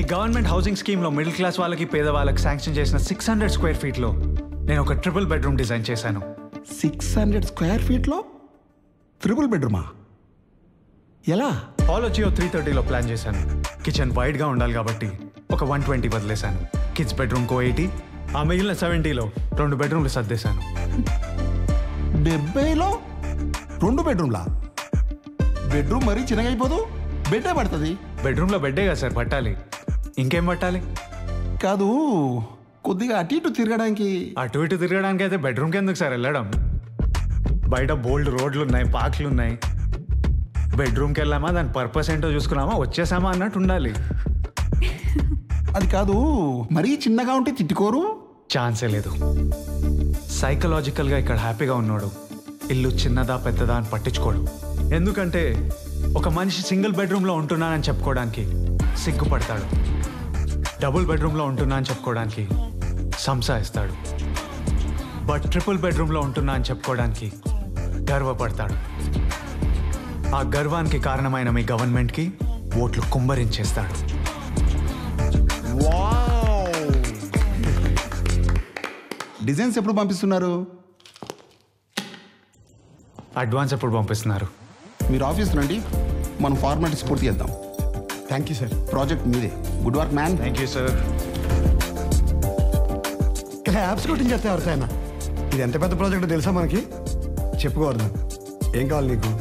government housing స్కీమ్లో middle class వాళ్ళకి పేదవాళ్ళకి శాంక్షన్ చేసిన సిక్స్ హండ్రెడ్ స్క్వేర్ ఫీట్లో నేను ఒక ట్రిపుల్ బెడ్రూమ్ డిజైన్ చేశాను సిక్స్ హండ్రెడ్ స్క్వేర్ ఫీట్లో త్రిపుల్ బెడ్రూమా ఎలా హాల్ వచ్చి త్రీ థర్టీలో ప్లాన్ చేశాను కిచెన్ వైడ్గా ఉండాలి కాబట్టి ఒక వన్ ట్వంటీ వదిలేశాను కిడ్స్ బెడ్రూమ్ కో ఎయిటీ ఆ మిగిలిన సెవెంటీలో రెండు బెడ్రూమ్లు సర్దేశాను డెబ్బైలో రెండు బెడ్రూమ్లా బెడ్రూమ్ మరీ చిన్నగా అయిపోదు బెడ్డే పడుతుంది బెడ్రూమ్లో బెడ్డే కదా సార్ పట్టాలి ఇంకేం పట్టాలి కాదు కొద్దిగా అటు ఇటు తిరగడానికి అటు ఇటు తిరగడానికి అయితే బెడ్రూమ్కి ఎందుకు సార్ వెళ్ళడం బయట బోల్డ్ రోడ్లు ఉన్నాయి పార్క్లు ఉన్నాయి బెడ్రూమ్కి వెళ్ళామా దాని పర్పస్ ఏంటో చూసుకున్నామా వచ్చేసామా అన్నట్టు ఉండాలి అది కాదు మరీ చిన్నగా ఉంటే తిట్టుకోరు ఛాన్సే లేదు సైకలాజికల్గా ఇక్కడ హ్యాపీగా ఉన్నాడు ఇల్లు చిన్నదా పెద్దదా అని పట్టించుకోడు ఎందుకంటే ఒక మనిషి సింగిల్ బెడ్రూమ్లో ఉంటున్నానని చెప్పుకోవడానికి సిగ్గుపడతాడు డబుల్ బెడ్రూమ్లో ఉంటున్నా అని చెప్పుకోవడానికి సంసాయిస్తాడు బట్ ట్రిపుల్ బెడ్రూమ్లో ఉంటున్నా అని చెప్పుకోవడానికి గర్వపడతాడు ఆ గర్వానికి కారణమైన మీ గవర్నమెంట్కి ఓట్లు కుంభరించేస్తాడు డిజైన్స్ ఎప్పుడు పంపిస్తున్నారు అడ్వాన్స్ ఎప్పుడు పంపిస్తున్నారు మీరు ఆఫీస్ రండి మనం ఫార్మాలిటీస్ పూర్తి చేద్దాం థ్యాంక్ యూ సార్ ప్రాజెక్ట్ మీదే good work man thank you sir claps కొట్టించేస్తే ఎవరికైనా ఇది ఎంత పెద్ద ప్రాజెక్ట్ తెలుసా మనకి చెప్పుకోవద్దు ఏం కావాలి నీకు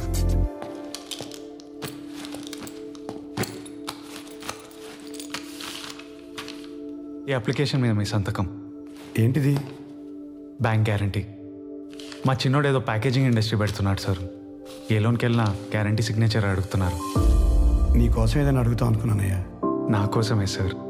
ఈ అప్లికేషన్ మీద మీ సంతకం ఏంటిది బ్యాంక్ గ్యారంటీ మా చిన్నోడు ఏదో ప్యాకేజింగ్ ఇండస్ట్రీ పెడుతున్నాడు సార్ ఏ లోన్కి వెళ్ళినా గ్యారంటీ సిగ్నేచర్ అడుగుతున్నారు నీ కోసం ఏదైనా అడుగుతాం అనుకున్నానయ్యా నా కోసమే సార్